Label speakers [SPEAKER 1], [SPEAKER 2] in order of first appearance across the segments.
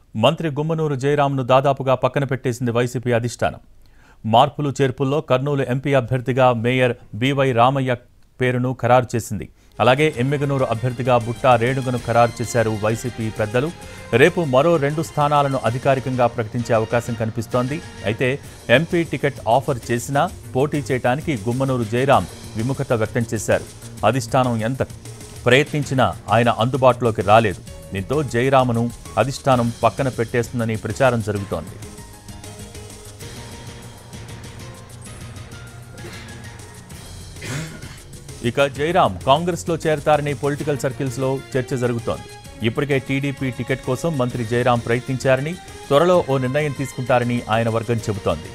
[SPEAKER 1] మంత్రి గుమ్మనూరు జయరాంను దాదాపుగా పక్కన పెట్టేసింది వైసీపీ అధిష్టానం మార్పులు చేర్పుల్లో కర్నూలు ఎంపీ అభ్యర్థిగా మేయర్ బివై రామయ్య పేరును ఖరారు చేసింది అలాగే ఎమ్మిగనూరు అభ్యర్థిగా బుట్టా రేణుగను ఖరారు చేశారు వైసీపీ పెద్దలు రేపు మరో రెండు స్థానాలను అధికారికంగా ప్రకటించే అవకాశం కనిపిస్తోంది అయితే ఎంపీ టికెట్ ఆఫర్ చేసినా పోటీ చేయడానికి గుమ్మనూరు జయరాం విముఖత వ్యక్తం చేశారు అధిష్టానం ఎంత ప్రయత్నించినా ఆయన అందుబాటులోకి రాలేదు దీంతో జయరామను అధిష్టానం పక్కన పెట్టేస్తుందని ప్రచారం జరుగుతోంది ఇక జయరాం కాంగ్రెస్లో చేరతారని పొలిటికల్ సర్కిల్స్లో చర్చ జరుగుతోంది ఇప్పటికే టీడీపీ టికెట్ కోసం మంత్రి జయరాం ప్రయత్నించారని త్వరలో ఓ నిర్ణయం తీసుకుంటారని ఆయన వర్గం చెబుతోంది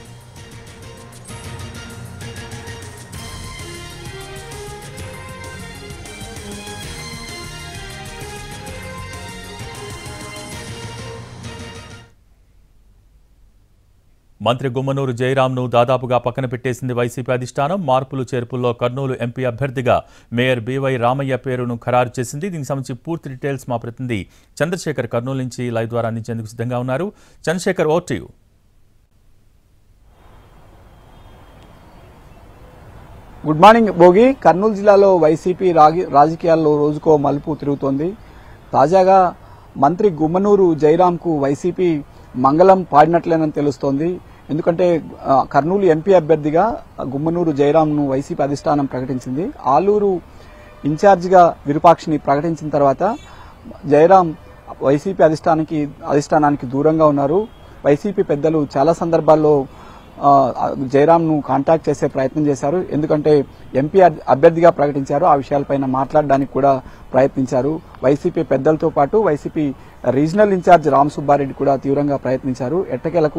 [SPEAKER 1] మంత్రి గుమ్మనూరు జయరాంను దాదాపుగా పక్కన పెట్టేసింది వైసీపీ అధిష్టానం మార్పులు చేర్పుల్లో కర్నూలు ఎంపీ అభ్యర్థిగా మేయర్ బీవై రామయ్య పేరును ఖరారు చేసింది దీనికి సంబంధించి పూర్తి డీటెయిల్స్ మా ప్రతినిధి చంద్రశేఖర్ కర్నూలు నుంచి లైవ్ ద్వారా అందించేందుకు సిద్ధంగా ఉన్నారు Chandrasekhar over to you
[SPEAKER 2] good morning Bhogi Kurnool జిల్లాలో వైసీపీ రాగి- రాజకీయాల్లో రోజుకో మలుపు తిరుగుతోంది తాజాగా మంత్రి గుమ్మనూరు జయరాంకు వైసీపీ మంగళం పాడినట్లేనని తెలుస్తోంది ఎందుకంటే ఆ, కర్నూలు ఎంపీ అభ్యర్థిగా గుమ్మనూరు జయరాంను వైసీపీ అధిష్టానం ప్రకటించింది ఆలూరు ఇన్ఛార్జిగా విరూపాక్షిని ప్రకటించిన తర్వాత జయరాం వైసీపీ అధిష్టానానికి అధిష్టానానికి దూరంగా ఉన్నారు వైసీపీ పెద్దలు చాలా సందర్భాల్లో ఆ, జయరాంను కాంటాక్ట్ చేసే ప్రయత్నం చేశారు ఎందుకంటే ఎంపీ అభ్- అభ్యర్థిగా ప్రకటించారు ఆ విషయాలపైన మాట్లాడడానికి కూడా ప్రయత్నించారు వైసీపీ పెద్దలతో పాటు వైసీపీ రీజనల్ ఇన్ఛార్జ్ రామ్ సుబ్బారెడ్డి కూడా తీవ్రంగా ప్రయత్నించారు ఎట్టకేలకు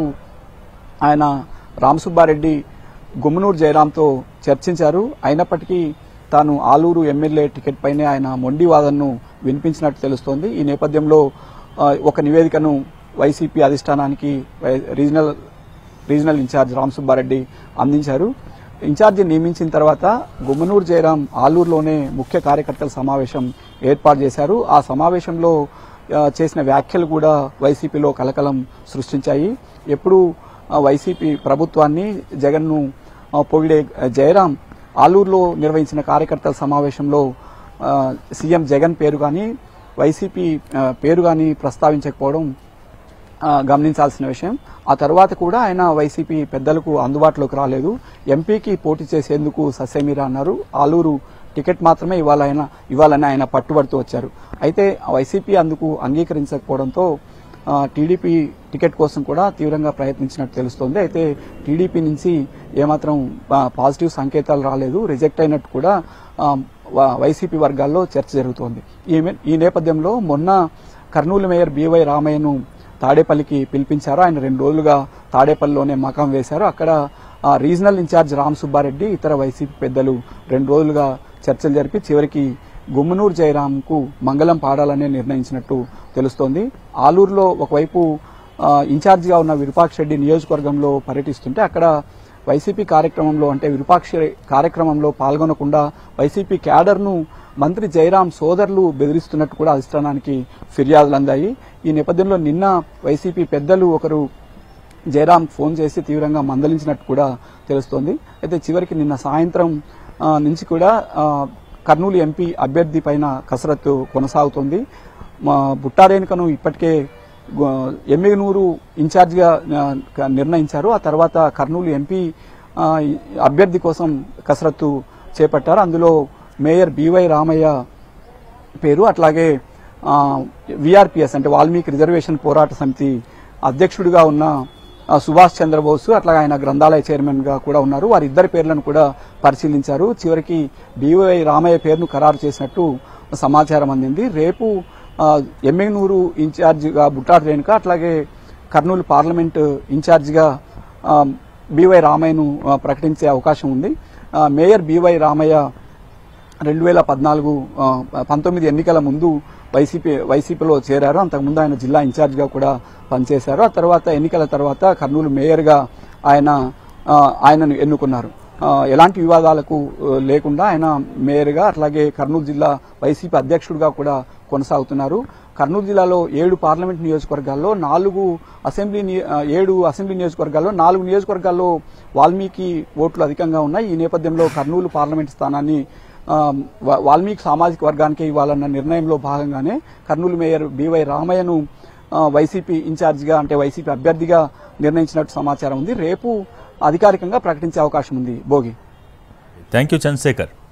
[SPEAKER 2] ఆయన రామ్ సుబ్బారెడ్డి గుమ్మనూరు జయరాంతో చర్చించారు అయినప్పటికీ తాను ఆలూరు ఎమ్మెల్యే టికెట్ పైనే ఆయన మొండి వాదనను వినిపించినట్టు తెలుస్తోంది ఈ నేపథ్యంలో ఆ, ఒక నివేదికను వైసీపీ అధిష్టానానికి వై- regional regional in-charge Ram Subba Reddy అందించారు ఇన్ఛార్జి నియమించిన తర్వాత గుమ్మనూరు జయరాం ఆలూరులోనే ముఖ్య కార్యకర్తల సమావేశం ఏర్పాటు చేశారు ఆ సమావేశంలో ఆ, చేసిన వ్యాఖ్యలు కూడా వైసీపీలో కలకలం సృష్టించాయి ఎప్పుడు ఆ, వైసీపీ ప్రభుత్వాన్ని జగన్ను ఆ, పొగిడే జయరాం ఆలూరులో నిర్వహించిన కార్యకర్తల సమావేశంలో ఆ, సీఎం జగన్ పేరు కానీ వైసీపీ ఆ, పేరు కానీ ప్రస్తావించకపోవడం ఆ, గమనించాల్సిన విషయం ఆ తర్వాత కూడా ఆయన వైసీపీ పెద్దలకు అందుబాటులోకి రాలేదు ఎంపీకి పోటీ చేసేందుకు ససేమిరా అన్నారు ఆలూరు టికెట్ మాత్రమే ఇవాళ ఆయన ఇవ్వాలని ఆయన పట్టుబడుతూ వచ్చారు అయితే వైసీపీ అందుకు అంగీకరించకపోవడంతో ఆ, టీడీపీ టికెట్ కోసం కూడా తీవ్రంగా ప్రయత్నించినట్టు తెలుస్తోంది అయితే టీడీపీ నుంచి ఏమాత్రం ఆ, పాజిటివ్ సంకేతాలు రాలేదు రిజెక్ట్ అయినట్టు కూడా ఆ, వా- వైసీపీ వర్గాల్లో చర్చ జరుగుతోంది ఈ మే- ఈ నేపథ్యంలో మొన్న కర్నూలు మేయర్ బీవై రామయ్యను తాడేపల్లికి పిలిపించారు ఆయన రెండు రోజులుగా తాడేపల్లిలోనే మకాం వేశారు అక్కడ ఆ, రీజనల్ ఇన్ఛార్జ్ రామ్ సుబ్బారెడ్డి ఇతర వైసీపీ పెద్దలు రెండు రోజులుగా చర్చలు జరిపి చివరికి గుమ్మనూరు జయరాంకు మంగళం పాడాలనే నిర్ణయించినట్టు తెలుస్తోంది ఆలూరులో ఒకవైపు ఆ, ఇన్ఛార్జిగా ఉన్న విరూపాక్ష రెడ్డి నియోజకవర్గంలో పర్యటిస్తుంటే అక్కడ వైసీపీ కార్యక్రమంలో అంటే విరూపాక్ష కార్యక్రమంలో పాల్గొనకుండా వైసీపీ క్యాడర్ను మంత్రి జయరాం సోదరులు బెదిరిస్తున్నట్టు కూడా అధిష్టానానికి ఫిర్యాదులు అందాయి ఈ నేపథ్యంలో నిన్న వైసీపీ పెద్దలు ఒకరు జయరాం ఫోన్ చేసి తీవ్రంగా మందలించినట్టు కూడా తెలుస్తోంది అయితే చివరికి నిన్న సాయంత్రం ఆ, నుంచి కూడా ఆ, కర్నూలు ఎంపీ అభ్యర్థి పైన కసరత్తు కొనసాగుతోంది మా బుట్టారేణుకను ఇప్పటికే గు- ఎమ్మిగనూరు ఇన్ఛార్జిగా ఆ, క- నిర్ణయించారు ఆ తర్వాత కర్నూలు ఎంపీ ఆ, అభ్యర్థి కోసం కసరత్తు చేపట్టారు అందులో మేయర్ బివై రామయ్య పేరు అట్లాగే విఆర్పిఎస్ అంటే వాల్మీకి రిజర్వేషన్ పోరాట సమితి అధ్యక్షుడిగా ఉన్న ఆ, సుభాష్ చంద్రబోస్ అట్లాగే ఆయన గ్రంథాలయ చైర్మన్ గా కూడా ఉన్నారు వారిద్దరి పేర్లను కూడా పరిశీలించారు చివరికి బివై రామయ్య పేరును ఖరారు చేసినట్టు సమాచారం అందింది రేపు ఆ, ఎమ్మెగనూరు ఇన్ఛార్జిగా బుట్టాడు రేణుక అట్లాగే కర్నూలు పార్లమెంట్ ఇన్ఛార్జిగా ఆ, బివై రామయ్యను ఆ, ప్రకటించే అవకాశం ఉంది ఆ, మేయర్ బివై రామయ్య రెండు వేల పద్నాలుగు ఆ, పంతొమ్మిది ఎన్నికల ముందు వైసీపీ వైసీపీలో చేరారు అంతకుముందు ఆయన జిల్లా ఇన్ఛార్జిగా కూడా పనిచేశారు ఆ తర్వాత ఎన్నికల తర్వాత కర్నూలు మేయర్గా ఆయన ఆ, ఆయనను ఎన్నుకున్నారు ఆ, ఎలాంటి వివాదాలకు ఆ, లేకుండా ఆయన మేయర్గా అట్లాగే కర్నూలు జిల్లా వైసీపీ అధ్యక్షుడిగా కూడా కొనసాగుతున్నారు కర్నూలు జిల్లాలో ఏడు పార్లమెంట్ నియోజకవర్గాల్లో నాలుగు అసెంబ్లీ నియ- ఆ, ఏడు అసెంబ్లీ నియోజకవర్గాల్లో నాలుగు నియోజకవర్గాల్లో వాల్మీకి ఓట్లు అధికంగా ఉన్నాయి ఈ నేపథ్యంలో కర్నూలు పార్లమెంట్ స్థానాన్ని ఆ, వా- వాల్మీకి సామాజిక వర్గానికి ఇవ్వాలన్న నిర్ణయంలో భాగంగానే కర్నూలు మేయర్ బివై రామయ్యను ఆ, వైసీపీ ఇన్ఛార్జిగా అంటే వైసీపీ అభ్యర్థిగా నిర్ణయించినట్టు సమాచారం ఉంది రేపు అధికారికంగా ప్రకటించే అవకాశం ఉంది భోగి
[SPEAKER 1] థ్యాంక్ యూ చంద్రశేఖర్